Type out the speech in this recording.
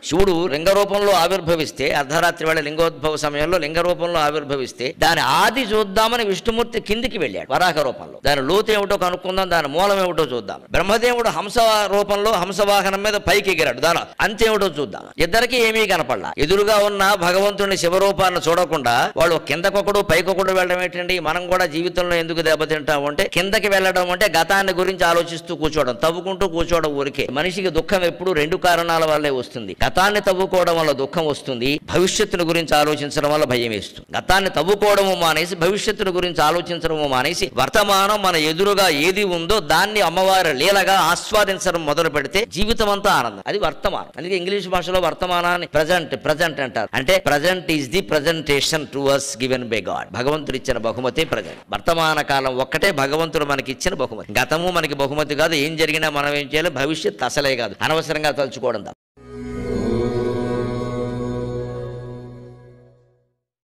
శివుడు లింగ రూపంలో ఆవిర్భవిస్తే అర్ధరాత్రి వేళ లింగోద్భవ సమయంలో లింగ రూపంలో ఆవిర్భవిస్తే దాని ఆది చూద్దామని విష్ణుమూర్తి కిందికి వెళ్ళాడు వరాహ రూపంలో దాని లోతు ఏమిటో కనుక్కుందాం దాని మూలం ఏమిటో చూద్దాం బ్రహ్మదేవుడు హంస రూపంలో హంస వాహనం మీద పైకి ఎగిరాడు దాని అంతేమిటో చూద్దాం ఇద్దరికి ఏమీ కనపడలా ఎదురుగా ఉన్న భగవంతుని శివరూపాన్ని చూడకుండా వాళ్ళు కిందకొకడు పైకొకడు వెళ్ళడం ఏంటండి మనం కూడా జీవితంలో ఎందుకు దెబ్బతింటాం అంటే కిందకి వెళ్ళడం అంటే గతాన్ని గురించి ఆలోచిస్తూ కూర్చోవడం తవ్వుకుంటూ కూర్చోవడం ఊరికే మనిషికి దుఃఖం ఎప్పుడు రెండు కారణాల వల్లే వస్తుంది గతాన్ని తవ్వుకోవడం వల్ల దుఃఖం వస్తుంది భవిష్యత్తును గురించి ఆలోచించడం వల్ల భయం వేస్తుంది గతాన్ని తవ్వుకోవడము మానేసి భవిష్యత్తును గురించి ఆలోచించడము మానేసి వర్తమానం మన ఎదురుగా ఏది ఉందో దాన్ని అమ్మవారి లీలగా ఆస్వాదించడం మొదలు పెడితే జీవితం అంతా ఆనందం అది వర్తమానం అందుకే ఇంగ్లీష్ భాషలో వర్తమానాన్ని ప్రజెంట్ ప్రజెంట్ అంటారు అంటే present is the presentation to us given by God భగవంతుడు ఇచ్చిన బహుమతి ప్రజెంట్ వర్తమాన కాలం ఒక్కటే భగవంతుడు మనకి ఇచ్చిన బహుమతి గతము మనకి బహుమతి కాదు ఏం జరిగినా మనం ఏం చేయాలి భవిష్యత్ అసలే కాదు అనవసరంగా తలుచుకోవడం తప్ప.